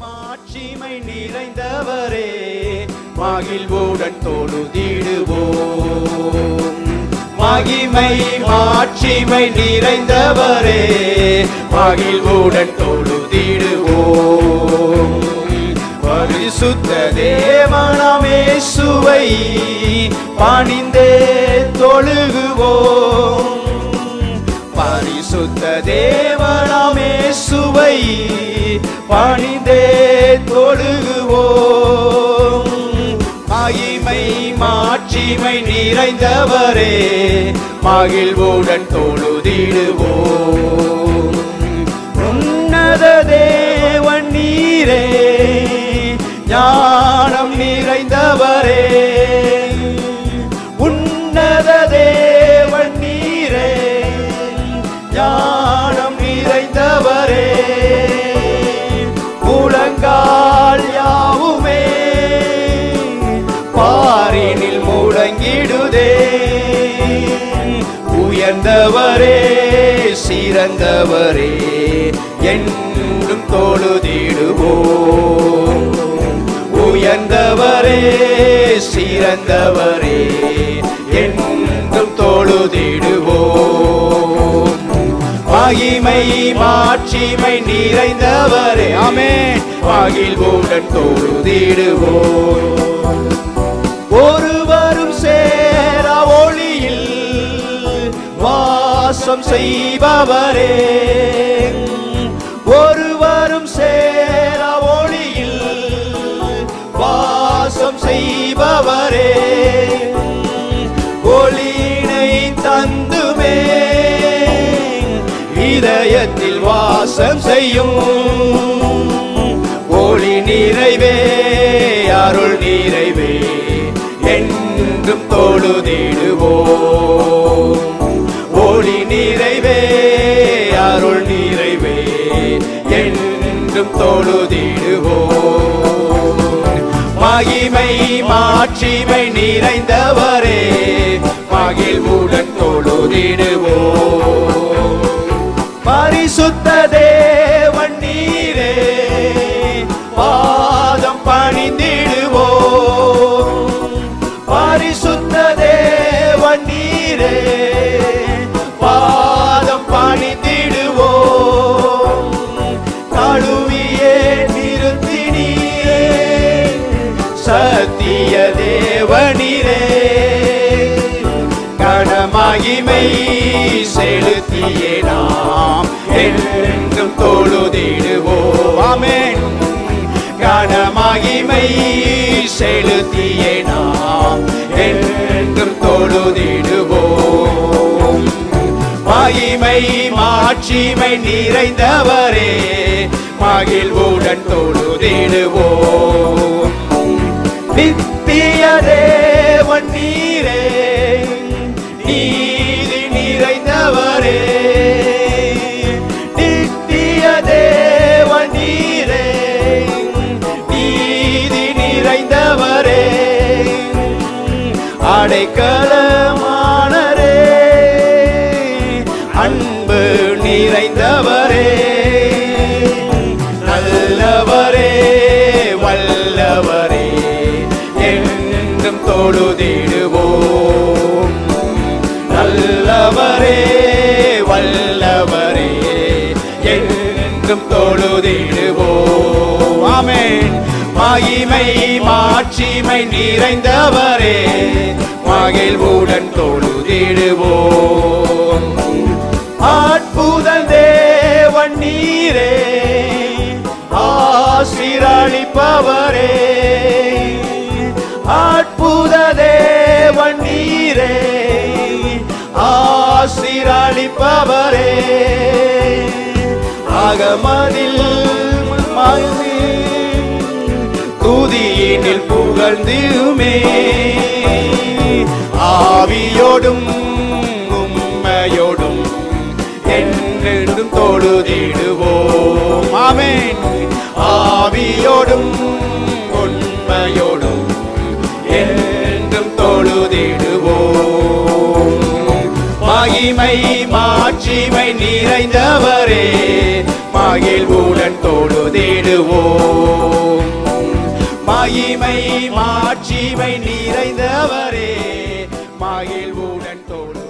மாட்சிமை நிறைந்தவரே மகிழ்வுடன் தொழுதிடுவோம் மகிமை மாட்சிமை நிறைந்தவரே மகிழ்வுடன் தொழுதிடுவோம் பரிசுத்த தேவனமே சுவை பணிந்தே தொழுகுவோம் பரிசுத்த தேவனமே சுவை பணிந்தே தொழுகுவோம் மகிமை மாட்சிமை நிறைந்தவரே மகிழ்வுடன் தொழுதிடுவோம் உன்னத தேவன் நீரே ஞானம் நிறைந்தவரே உன்னத தேவன் நீரே ஞானம் நிறைந்தவரே முழங்கால் யாவுமே பாரினில் முழங்கிடுதே உயர்ந்தவரே சிறந்தவரே என்றும் தொழுதிடுவோம் உயர்ந்தவரே சிறந்தவரே என்றும் தொழுதிடுவோம் மகிமை மாட்சிமை நிறைந்தவரே ஆமே மகிழ்வுடன் தொழுதிடுவோம் ஒருவரும் சேர ஒளியில் வாசம் செய்பவரே ஒருவரும் சேர ஒளியில் வாசம் செய்பவரே ஒளியினை தந்துமே இதயத்தில் வாசம் செய்யும் ஒளி நிறைவே அருள் நிறைவே என்றும் தொழுதிடுவோம் ஒளி நிறைவே அருள் நிறைவே என்றும் தொழுதிடுவோம் மகிமை மாட்சிமை நிறைந்தவரே மகிழ்வுடன் தொழுதிடுவோம் பரிசுத்த தேவன் நீரே பாதம் பணிந்திடுவோம் பரிசுத்த தேவன் நீரே பாதம் பணிந்திடுவோம் தழுவியே நிறுத்தினீரே சத்திய தேவனிரே கனமகிமை செலுத்தியே நாம் என்றும் தொழுதிடுவோம் ஆமென் கனமகிமை செலுத்தியே நாம் என்றும் தொழுதிடுவோம் மகிமை மாட்சிமை நிறைந்தவரே மகிழ்வுடன் தொழுதிடுவோம் நித்திய தேவன் நீரே நீதி நிறைந்தவரே நித்திய தேவன் நீரே நீதி நிறைந்தவரே அடைக்கலமானரே அன்பு நிறைந்தவரே நல்லவரே வல்லவரே என்றும் தொழுதிடுவோம் நல்லவரே வல்லவரே என்றும் தொழுதிடுவோம் ஆமென் மகிமை மாட்சிமை நிறைந்தவரே மகிழ்வுடன் தொழுதிடுவோம் அற்புத தேவன் நீரே ஆசிரளிப்பவரே அற்புத தேவன் நீரே ஆசிரளிப்பவரே அகமதில் மகிழ்ச்சி துதியினில் புகழ்ந்துமே ஆவியோடும் உண்மையோடும் என்றென்றும் தொழுதிடுவோம் ஆமென் ஆவியோடும் உண்மையோடும் என்றும் தொழுதிடுவோம் மகிமை மாட்சிமை நிறைந்தவரே மகிழ்வுடன் தொழுதிடுவோம் மகிமை மாட்சிமை நிறைந்தவரே மகிழ்வுடன் தொழு